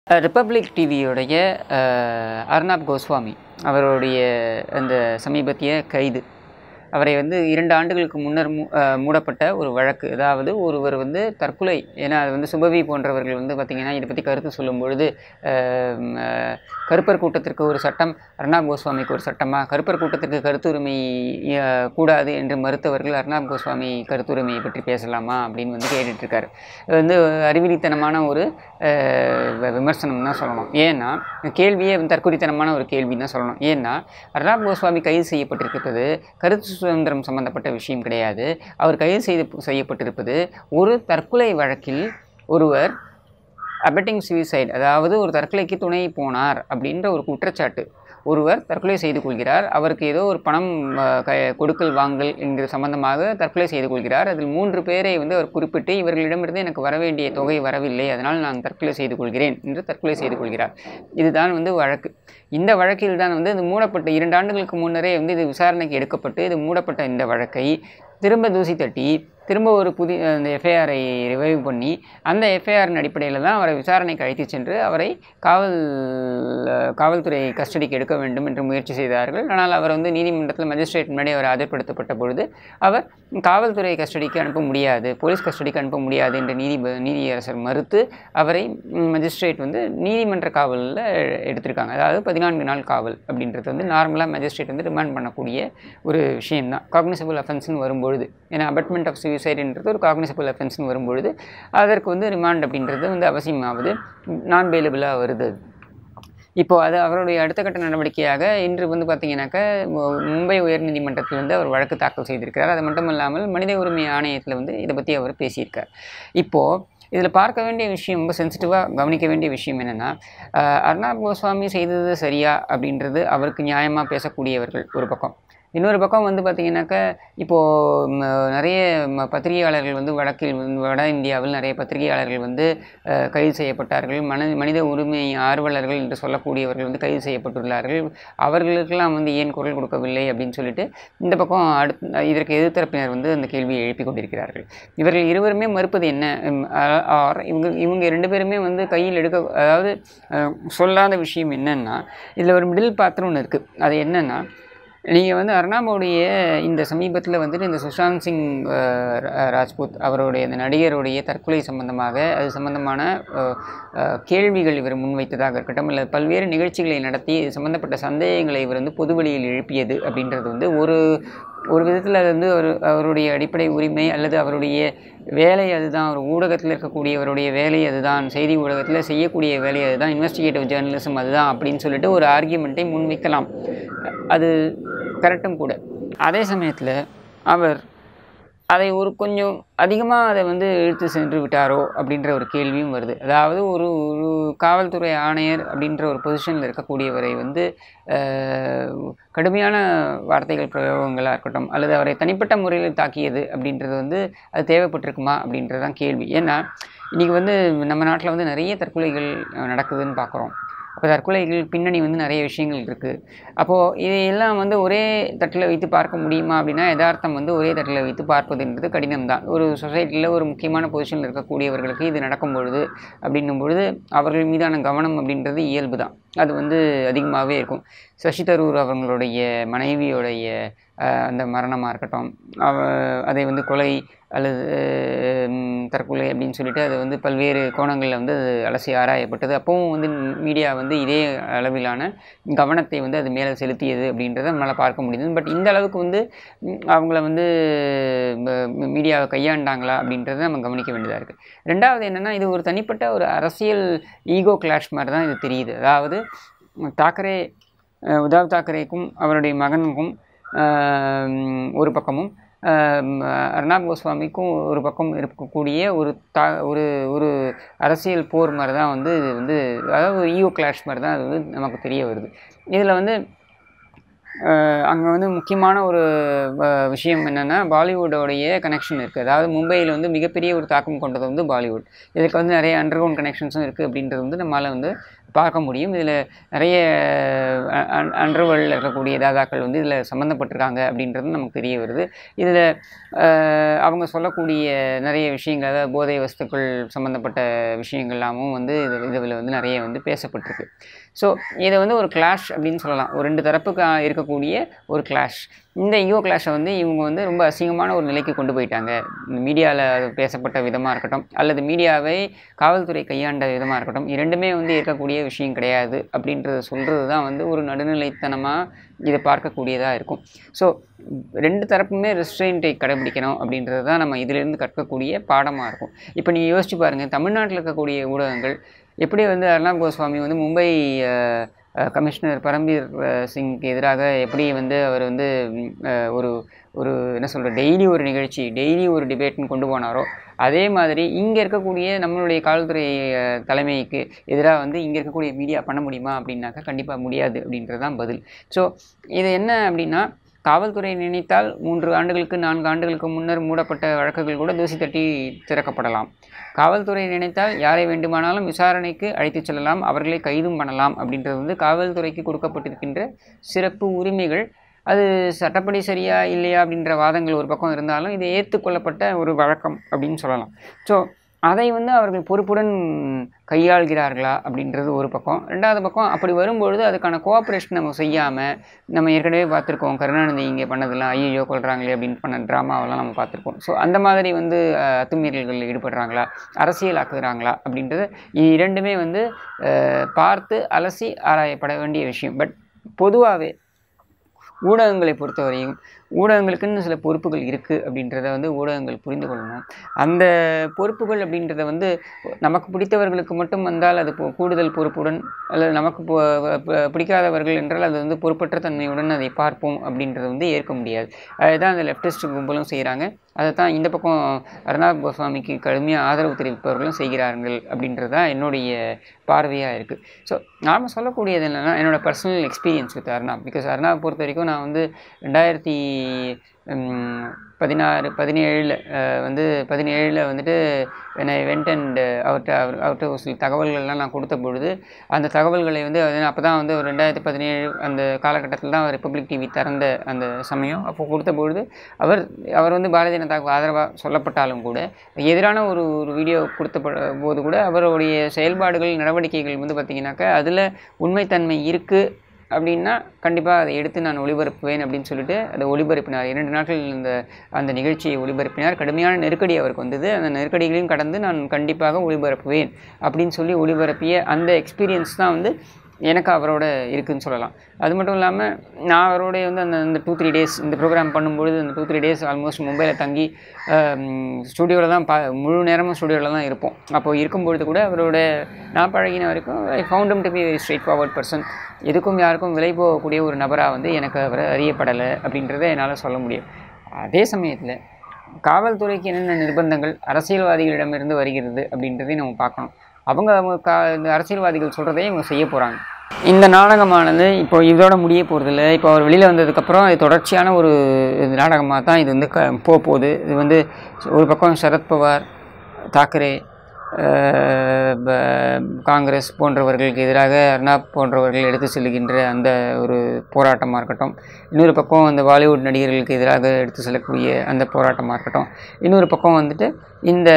Republic டிவியோடைய Arnab Goswami அவருடைய அந்த சமீபத்திய கைது அவரை வந்து இரண்டு ஆண்டுகளுக்கு முன்னர் மூ அஹ் மூடப்பட்ட ஒரு வழக்கு அதாவது ஒருவர் வந்து தற்கொலை ஏன்னா அது வந்து சுபவி போன்றவர்கள் வந்து பார்த்திங்கன்னா இதை பற்றி கருத்து சொல்லும் பொழுது அஹ், ம், அஹ், கருப்பர் கூட்டத்திற்கு ஒரு சட்டம் அர்னாப் கோஸ்வாமிக்கு ஒரு சட்டமா கருப்பர் கூட்டத்திற்கு கருத்துரிமை அஹ், கூடாது என்று மறுத்தவர்கள் அர்னாப் கோஸ்வாமி கருத்துரிமையை பற்றி பேசலாமா அப்படின்னு வந்து கேட்டுட்டு இருக்காரு இது வந்து அறிவிலித்தனமான ஒரு அஹ், வ- விமர்சனம் தான் சொல்லணும் ஏன்னா இந்த கேள்வியே வந்து தற்குறித்தனமான ஒரு கேள்வி தான் சொல்லணும் ஏன்னா அர்னாப் கோஸ்வாமி கைது செய்யப்பட்டிருக்கிறது கருத்து சுதந்திரம் சம்பந்தப்பட்ட விஷயம் கிடையாது அவர் கைது செய்து செய்யப்பட்டிருப்பது ஒரு தற்கொலை வழக்கில் ஒருவர் அபெட்டிங் suicide அதாவது ஒரு தற்கொலைக்கு துணை போனார் அப்படின்ற ஒரு குற்றச்சாட்டு ஒருவர் தற்கொலை செய்து கொள்கிறார் அவருக்கு ஏதோ ஒரு பணம் அஹ், க கொடுக்கல் வாங்கல் என்கிற சம்பந்தமாக தற்கொலை செய்து கொள்கிறார் அதில் மூன்று பேரை வந்து அவர் குறிப்பிட்டு இவர்களிடமிருந்து எனக்கு வர வேண்டிய தொகை வரவில்லை அதனால் நான் தற்கொலை செய்து கொள்கிறேன் என்று தற்கொலை செய்து கொள்கிறார் இதுதான் வந்து வழக்கு இந்த வழக்கில் தான் வந்து இது மூடப்பட்ட இரண்டு ஆண்டுகளுக்கு முன்னரே வந்து இது விசாரணைக்கு எடுக்கப்பட்டு இது மூடப்பட்ட இந்த வழக்கை திரும்ப தூசி தட்டி திரும்ப ஒரு புதிய அந்த எஃப்ஐஆரை ரிவைவ் பண்ணி அந்த எஃப்ஐஆரின் அடிப்படையில் தான் அவரை விசாரணைக்கு அழைத்து சென்று அவரை காவல் காவல்துறை கஸ்டடிக்கு எடுக்க வேண்டும் என்று முயற்சி செய்தார்கள் ஆனால் அவர் வந்து நீதிமன்றத்தில் மஜிஸ்ட்ரேட் முன்னாடி அவர் ஆஜர்படுத்தப்பட்ட பொழுது அவர் காவல்துறை கஸ்டடிக்கு அனுப்ப முடியாது போலீஸ் கஸ்டடிக்கு அனுப்ப முடியாது என்று நீதி நீதியரசர் மறுத்து அவரை ம், மஜிஸ்ட்ரேட் வந்து நீதிமன்ற காவலில் எடுத்திருக்காங்க அதாவது பதினான்கு நாள் காவல் அப்படின்றது வந்து நார்மலாக மஜிஸ்ட்ரேட் வந்து ரிமாண்ட் பண்ணக்கூடிய ஒரு விஷயம்தான் காக்னிசபிள் அஃபென்ஸ்னு வரும்பொழுது ஏன்னா அபட்மெண்ட் ஆஃப் சுயசைடுன்றது ஒரு காக்னிசபிள் அஃபென்ஸ்னு வரும்பொழுது அதற்கு வந்து ரிமாண்ட் அப்படின்றது வந்து அவசியமாவது நான் பெயிலபிளாக வருது அது. இப்போ அது அவருடைய அடுத்த கட்ட நடவடிக்கையாக இன்று வந்து பார்த்தீங்கன்னாக்கா மு- மும்பை உயர்நீதிமன்றத்தில் வந்து அவர் வழக்கு தாக்கல் செய்திருக்கிறார் அது மட்டும் இல்லாமல் மனித உரிமை ஆணையத்தில் வந்து இதை பற்றி அவர் பேசியிருக்கார் இப்போது இதில் பார்க்க வேண்டிய விஷயம் ரொம்ப சென்சிட்டிவாக கவனிக்க வேண்டிய விஷயம் என்னென்னா அர்ணாப் கோஸ்வாமி செய்தது சரியா அப்படின்றது அவருக்கு நியாயமாக பேசக்கூடியவர்கள் ஒரு பக்கம் இன்னொரு பக்கம் வந்து பார்த்திங்கனாக்கா இப்போது நிறைய ம- பத்திரிகையாளர்கள் வந்து வடக்கில் வந்து வட இந்தியாவில் நிறைய பத்திரிகையாளர்கள் வந்து அஹ், கைது செய்யப்பட்டார்கள் மன மனித உரிமை ஆர்வலர்கள் என்று சொல்லக்கூடியவர்கள் வந்து கைது செய்யப்பட்டுள்ளார்கள் அவர்களுக்கெல்லாம் வந்து ஏன் குரல் கொடுக்கவில்லை அப்படின்னு சொல்லிட்டு இந்த பக்கம் அடுத்து இதற்கு எதிர்த்தரப்பினர் வந்து அந்த கேள்வியை எழுப்பி கொண்டிருக்கிறார்கள் இவர்கள் இருவருமே மறுப்பது என்ன உம், அ- ஆர் இவங்க இவங்க ரெண்டு பேருமே வந்து கையில் எடுக்க அதாவது அஹ், சொல்லாத விஷயம் என்னன்னா இதில் ஒரு மிடில் பாத்திரம் ஒன்று இருக்குது அது என்னன்னா நீங்கள் வந்து அர்ணாபுடைய இந்த சமீபத்தில் வந்துட்டு இந்த சுஷாந்த் சிங் அஹ், ர- ராஜ்புத் அவருடைய இந்த நடிகருடைய தற்கொலை சம்பந்தமாக அது சம்பந்தமான அஹ், அஹ், கேள்விகள் இவர் முன்வைத்ததாக இருக்கட்டும் இல்லை பல்வேறு நிகழ்ச்சிகளை நடத்தி இது சம்பந்தப்பட்ட சந்தேகங்களை இவர் வந்து பொதுவெளியில் எழுப்பியது அப்படின்றது வந்து ஒரு ஒரு விதத்தில் அது வந்து ஒரு அவருடைய அடிப்படை உரிமை அல்லது அவருடைய வேலை அதுதான் ஒரு ஊடகத்தில் இருக்கக்கூடியவருடைய வேலை அதுதான் செய்தி ஊடகத்தில் செய்யக்கூடிய வேலை அதுதான் இன்வெஸ்டிகேட்டிவ் ஜேர்னலிசம் அதுதான் அப்படின்னு சொல்லிட்டு ஒரு ஆர்கியூமெண்ட்டை முன்வைக்கலாம் அது கரெக்டும் கூட அதே சமயத்தில் அவர் அதை ஒரு கொஞ்சம் அதிகமாக அதை வந்து இழுத்து சென்று விட்டாரோ அப்படின்ற ஒரு கேள்வியும் வருது அதாவது ஒரு ஒரு காவல்துறை ஆணையர் அப்படின்ற ஒரு பொசிஷனில் இருக்கக்கூடியவரை வந்து அஹ், கடுமையான வார்த்தைகள் பிரயோகங்களாக இருக்கட்டும் அல்லது அவரை தனிப்பட்ட முறையில் தாக்கியது அப்படின்றது வந்து அது தேவைப்பட்டிருக்குமா அப்படின்றது தான் கேள்வி ஏன்னா இன்றைக்கி வந்து நம்ம நாட்டில் வந்து நிறைய தற்கொலைகள் அஹ், நடக்குதுன்னு பார்க்குறோம் அப்போ தற்கொலைகள் பின்னணி வந்து நிறைய விஷயங்கள் இருக்குது அப்போது இதையெல்லாம் வந்து ஒரே தட்டில் வைத்து பார்க்க முடியுமா அப்படின்னா யதார்த்தம் வந்து ஒரே தட்டில் வைத்து பார்ப்பதுன்றது கடினம் தான் ஒரு சொசைட்டியில் ஒரு முக்கியமான பொசிஷனில் இருக்கக்கூடியவர்களுக்கு இது நடக்கும் பொழுது அப்படின்னும் பொழுது அவர்கள் மீதான கவனம் அப்படின்றது இயல்பு தான் அது வந்து அதிகமாகவே இருக்கும் சசி தரூர் அவங்களுடைய மனைவியோடைய அஹ், அந்த மரணமாக இருக்கட்டும் அவ அதை வந்து கொலை அல்லது ம், தற்கொலை அப்படின்னு சொல்லிட்டு அது வந்து பல்வேறு கோணங்களில் வந்து அது அலசி ஆராயப்பட்டது அப்பவும் வந்து மீடியா வந்து இதே அளவிலான கவனத்தை வந்து அது மேலே செலுத்தியது அப்படின்றத நம்மளால் பார்க்க முடியுது பட் இந்த அளவுக்கு வந்து ம், அவங்கள வந்து ம- மீடியாவை கையாண்டாங்களா அப்படின்றத நம்ம கவனிக்க வேண்டியதாக இருக்குது ரெண்டாவது என்னென்னா இது ஒரு தனிப்பட்ட ஒரு அரசியல் ஈகோ கிளாஷ் மாதிரி தான் இது தெரியுது அதாவது ம், தாக்கரே அஹ், உத்தவ் தாக்கரேக்கும் அவருடைய மகனுக்கும் ஆஹ், ஒரு பக்கமும் ஆஹ், அர்ணாப் கோஸ்வாமிக்கும் ஒரு பக்கம் இருக்கக்கூடிய ஒரு தா ஒரு ஒரு அரசியல் போர் மாதிரி தான் வந்து இது வந்து அதாவது ஒரு ஈகோ கிளாஷ் மாதிரி தான் அது வந்து நமக்கு தெரிய வருது இதில் வந்து அங்கே வந்து முக்கியமான ஒரு அஹ், விஷயம் என்னென்னா பாலிவுட்டோடைய கனெக்ஷன் இருக்குது அதாவது மும்பையில் வந்து மிகப்பெரிய ஒரு தாக்கம் கொண்டது வந்து பாலிவுட் இதுக்கு வந்து நிறைய அண்டர் கிரவுண்ட் கனெக்ஷன்ஸும் இருக்குது அப்படின்றது வந்து நம்மளால் வந்து பார்க்க முடியும் இதில் நிறைய அண்டர்வேர்ல்டில் இருக்கக்கூடிய தாதாக்கள் வந்து இதில் சம்மந்தப்பட்டிருக்காங்க அப்படின்றது நமக்கு தெரிய வருது இதில் அவங்க சொல்லக்கூடிய நிறைய விஷயங்கள் அதாவது போதை வஸ்துக்கள் சம்மந்தப்பட்ட விஷயங்கள்லாமும் வந்து இது இதில் வந்து நிறைய வந்து பேசப்பட்டிருக்கு ஸோ இதை வந்து ஒரு கிளாஷ் அப்படின்னு சொல்லலாம் ஒரு ரெண்டு தரப்புக்கு ஆ, இருக்கக்கூடிய ஒரு கிளாஷ் இந்த ஈகோ கிளாஷை வந்து இவங்க வந்து ரொம்ப அசிங்கமான ஒரு நிலைக்கு கொண்டு போயிட்டாங்க இந்த மீடியாவில் அது பேசப்பட்ட விதமாக இருக்கட்டும் அல்லது மீடியாவை காவல்துறை கையாண்ட விதமாக இருக்கட்டும் இரண்டுமே வந்து இருக்கக்கூடிய விஷயம் கிடையாது அப்படின்றத சொல்கிறது தான் வந்து ஒரு நடுநிலைத்தனமாக இதை பார்க்கக்கூடியதாக இருக்கும் ஸோ ரெண்டு தரப்புமே ரெஸ்ட்ரெயின்ட்டை கடைபிடிக்கணும் அப்படின்றது தான் நம்ம இதிலிருந்து கற்கக்கூடிய பாடமாக இருக்கும் இப்போ நீங்கள் யோசிச்சு பாருங்கள் தமிழ்நாட்டில் இருக்கக்கூடிய ஊடகங்கள் எப்படி வந்து அர்ணாப் கோஸ்வாமி வந்து மும்பை அஹ், அஹ், கமிஷனர் பரம்பீர் அஹ், சிங்க்கு எதிராக எப்படி வந்து அவர் வந்து ம், அஹ், ஒரு ஒரு என்ன சொல்கிற டெய்லி ஒரு நிகழ்ச்சி டெய்லி ஒரு டிபேட்னு கொண்டு போனாரோ அதே மாதிரி இங்கே இருக்கக்கூடிய நம்மளுடைய காவல்துறை அஹ், தலைமைக்கு எதிராக வந்து இங்கே இருக்கக்கூடிய மீடியா பண்ண முடியுமா அப்படின்னாக்கா கண்டிப்பாக முடியாது அப்படின்றது தான் பதில் ஸோ இது என்ன அப்படின்னா காவல்துறை நினைத்தால் மூன்று ஆண்டுகளுக்கு நான்கு ஆண்டுகளுக்கு முன்னர் மூடப்பட்ட வழக்குகள் கூட தூசி தட்டி திறக்கப்படலாம் காவல்துறை நினைத்தால் யாரை வேண்டுமானாலும் விசாரணைக்கு அழைத்துச் செல்லலாம் அவர்களை கைதும் பண்ணலாம் அப்படின்றது வந்து காவல்துறைக்கு கொடுக்கப்பட்டிருக்கின்ற சிறப்பு உரிமைகள் அது சட்டப்படி சரியா இல்லையா அப்படின்ற வாதங்கள் ஒரு பக்கம் இருந்தாலும் இது ஏற்றுக்கொள்ளப்பட்ட ஒரு வழக்கம் அப்படின்னு சொல்லலாம் ஸோ அதை வந்து அவர்கள் பொறுப்புடன் கையாள்கிறார்களா அப்படின்றது ஒரு பக்கம் ரெண்டாவது பக்கம் அப்படி வரும்பொழுது அதுக்கான கோஆப்ரேஷன் நம்ம செய்யாமல் நம்ம ஏற்கனவே பார்த்துருக்கோம் கருணாநிதி இங்கே பண்ணதெல்லாம் ஐயோ கொள்கிறாங்களே அப்படின்னு பண்ண ட்ராமாவெல்லாம் நம்ம பார்த்துருக்கோம் ஸோ அந்த மாதிரி வந்து அஹ், அத்துமீறல்களில் ஈடுபடுறாங்களா அரசியலாக்குறாங்களா அப்படின்றது இது இரண்டுமே வந்து அஹ், பார்த்து அலசி ஆராயப்பட வேண்டிய விஷயம் பட் பொதுவாகவே ஊடகங்களை பொறுத்தவரையும் ஊடகங்களுக்குன்னு சில பொறுப்புகள் இருக்குது அப்படின்றத வந்து ஊடகங்கள் புரிந்து கொள்ளணும் அந்த பொறுப்புகள் அப்படின்றத வந்து நமக்கு பிடித்தவர்களுக்கு மட்டும் வந்தால் அது பொ- கூடுதல் பொறுப்புடன் அல்லது நமக்கு பொ- ப- பிடிக்காதவர்கள் என்றால் அது வந்து பொறுப்பற்ற தன்மையுடன் அதை பார்ப்போம் அப்படின்றத வந்து ஏற்க முடியாது அதுதான் அந்த லெஃப்டிஸ்ட் கும்பலும் செய்கிறாங்க அதை தான் இந்த பக்கம் அர்ணாப் கோஸ்வாமிக்கு கடுமையாக ஆதரவு தெரிவிப்பவர்களும் செய்கிறார்கள் அப்படின்றது தான் என்னுடைய பார்வையாக இருக்குது ஸோ நாம் சொல்லக்கூடியது என்னென்னா என்னோடய personal experience with Arnab because Arnab பொறுத்த வரைக்கும் நான் வந்து ரெண்டாயிரத்தி ம், பதினாறு பதினேழில் வந்து பதினேழில் வந்துட்டு என்னை வெண்ட் அண்ட் அவர்கிட்ட அவர் அவர்கிட்ட ஒரு சில தகவல்கள்லாம் நான் கொடுத்த பொழுது அந்த தகவல்களை வந்து அப்போ தான் வந்து ஒரு ரெண்டாயிரத்தி பதினேழு அந்த காலகட்டத்தில் தான் ரிப்பப்ளிக் டிவி திறந்த அந்த சமயம் அப்போ கொடுத்த பொழுது அவர் அவர் வந்து பாரதிய ஜனதாவுக்கு ஆதரவாக சொல்லப்பட்டாலும் கூட எதிரான ஒரு ஒரு வீடியோ கொடுத்த ப- போது கூட அவருடைய செயல்பாடுகள் நடவடிக்கைகள் வந்து பார்த்திங்கனாக்கா அதில் உண்மைத்தன்மை இருக்குது அப்படின்னா கண்டிப்பாக அதை எடுத்து நான் ஒளிபரப்புவேன் அப்படின்னு சொல்லிட்டு அதை ஒளிபரப்பினார் இரண்டு நாட்கள் இந்த அந்த நிகழ்ச்சியை ஒளிபரப்பினார் கடுமையான நெருக்கடி அவருக்கு வந்தது அந்த நெருக்கடிகளையும் கடந்து நான் கண்டிப்பாக ஒளிபரப்புவேன் அப்படின்னு சொல்லி ஒளிபரப்பிய அந்த எக்ஸ்பீரியன்ஸ் தான் வந்து எனக்கு அவரோட இருக்குன்னு சொல்லலாம் அது மட்டும் இல்லாமல் நான் அவரோட வந்து அந்த அந்த டூ த்ரீ டேஸ் இந்த ப்ரோக்ராம் பண்ணும்பொழுது அந்த டூ த்ரீ டேஸ் ஆல்மோஸ்ட் மும்பையில் தங்கி ஸ்டுடியோவில் தான் பா முழு நேரமும் ஸ்டுடியோவில் தான் இருப்போம் அப்போ இருக்கும்பொழுது கூட அவரோட நான் பழகின வரைக்கும் I found him to be very straightforward person எதுக்கும் யாருக்கும் விலை போகக்கூடிய ஒரு நபராக வந்து எனக்கு அவர் அறியப்படலை அப்படின்றத என்னால் சொல்ல முடியும் அதே சமயத்தில் காவல்துறைக்கு என்னென்ன நிர்பந்தங்கள் அரசியல்வாதிகளிடமிருந்து வருகிறது அப்படின்றதையும் நம்ம பார்க்கணும் அவங்க அவங்க கா இந்த அரசியல்வாதிகள் சொல்கிறதையும் இவங்க செய்ய போகிறாங்க இந்த நாடகமானது இப்போ இதோட முடிய போகிறதில்ல இப்போ அவர் வெளியில் வந்ததுக்கப்புறம் இது தொடர்ச்சியான ஒரு நாடகமாக தான் இது வந்து க போக போகுது இது வந்து ஒரு பக்கம் சரத்பவார் தாக்கரே அஹ், ப- காங்கிரஸ் போன்றவர்களுக்கு எதிராக அர்னாப் போன்றவர்கள் எடுத்து செல்கின்ற அந்த ஒரு போராட்டமாக இருக்கட்டும் இன்னொரு பக்கம் அந்த பாலிவுட் நடிகர்களுக்கு எதிராக எடுத்து செல்லக்கூடிய அந்த போராட்டமாக இருக்கட்டும் இன்னொரு பக்கம் வந்துட்டு இந்த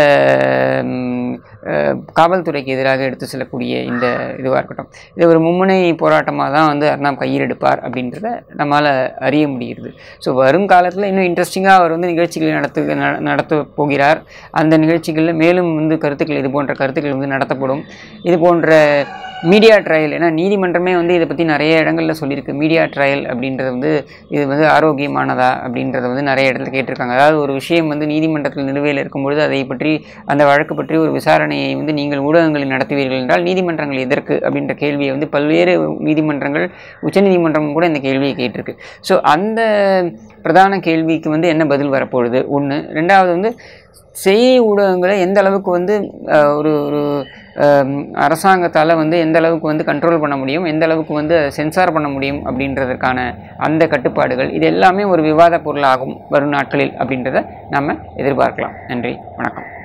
ம், அஹ், காவல்துறைக்கு எதிராக எடுத்து செல்லக்கூடிய இந்த இதுவாக இருக்கட்டும் இது ஒரு மும்முனை போராட்டமாக தான் வந்து அர்னாப் கையில் எடுப்பார் அப்படின்றத நம்மால் அறிய முடிகிறது ஸோ வரும் காலத்தில் இன்னும் இன்ட்ரெஸ்டிங்காக அவர் வந்து நிகழ்ச்சிகளை நடத்து ந- நடத்த போகிறார் அந்த நிகழ்ச்சிகளில் மேலும் வந்து கருத்துக்கள் இது போன்ற கருத்துக்கள் வந்து நடத்தப்படும் இது போன்ற மீடியா ட்ரையல் ஏன்னா நீதிமன்றமே வந்து இதை பற்றி நிறைய இடங்களில் சொல்லியிருக்கு மீடியா ட்ரையல் அப்படின்றது வந்து இது வந்து ஆரோக்கியமானதா அப்படின்றத வந்து நிறைய இடத்துல கேட்டிருக்காங்க அதாவது ஒரு விஷயம் வந்து நீதிமன்றத்தில் நிலுவையில் இருக்கும்பொழுது அதை பற்றி அந்த வழக்கு பற்றி ஒரு விசாரணையை வந்து நீங்கள் ஊடகங்களில் நடத்துவீர்கள் என்றால் நீதிமன்றங்கள் எதற்கு அப்படின்ற கேள்வியை வந்து பல்வேறு நீதிமன்றங்கள் உச்சநீதிமன்றம் கூட இந்த கேள்வியை கேட்டிருக்கு ஸோ அந்த பிரதான கேள்விக்கு வந்து என்ன பதில் வரப்போகுது ஒன்று ரெண்டாவது வந்து செய்தி ஊடகங்களை எந்த அளவுக்கு வந்து அஹ், ஒரு ஒரு அரசாங்கத்தால் வந்து எந்த அளவுக்கு வந்து கண்ட்ரோல் பண்ண முடியும் எந்த அளவுக்கு வந்து சென்சார் பண்ண முடியும் அப்படின்றதற்கான அந்த கட்டுப்பாடுகள் இது எல்லாமே ஒரு விவாத பொருளாகும் வரும் நாட்களில் அப்படின்றத நம்ம எதிர்பார்க்கலாம் நன்றி வணக்கம்